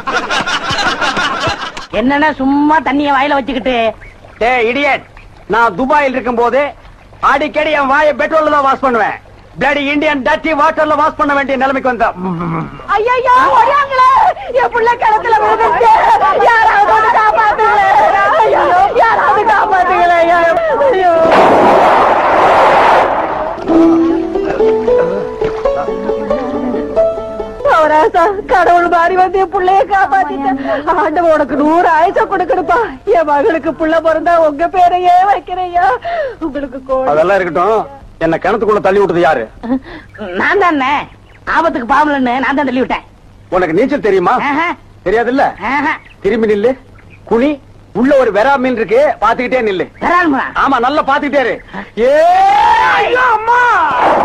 என்னன்னா சும்மா தண்ணிய வாயில வச்சுக்கிட்டு டே இடியட் நான் துபாயில் இருக்கும் போது அடிக்கடி என் வாயை பெட்ரோல்ல தான் வாஷ் பண்ணுவேன் பிளடி இந்தியன் டட்டி வாட்டர்ல வாஷ் பண்ண வேண்டிய நிலைமைக்கு வந்தேன் ஐயா ஓடியாங்களே என் புள்ள கிணத்துல விழுந்துச்சு யாராவது வந்து காப்பாத்துங்களே ஐயோ, யாராவது காப்பாத்துங்களே ஐயோ அவராசா கடவுள் மாதிரி வந்து என் புள்ளைய காப்பாத்திட்டேன் ஆண்டவன் உனக்கு நூறு ஆயுசம் கொடுக்கணுப்பா என் மகளுக்கு புள்ள பிறந்தா உங்க பேரையே வைக்கிறையா உங்களுக்கு கோடி அதெல்லாம் இருக்கட்டும் என்ன கிணத்துக்குள்ள தள்ளி விட்டது யாரு நான் தானே ஆபத்துக்கு பாவலன்னு நான் தான் தள்ளி விட்டேன் உனக்கு நீச்சல் தெரியுமா ஆஹா, தெரியாதுல்ல ஆஹா. திரும்பி நில்லு குனி உள்ள ஒரு வெறா மீன் இருக்கு பாத்துக்கிட்டே நில்லு பெறால்முடா. ஆமா நல்லா பாத்துக்கிட்டே இரு ஏ ஐயோ அம்மா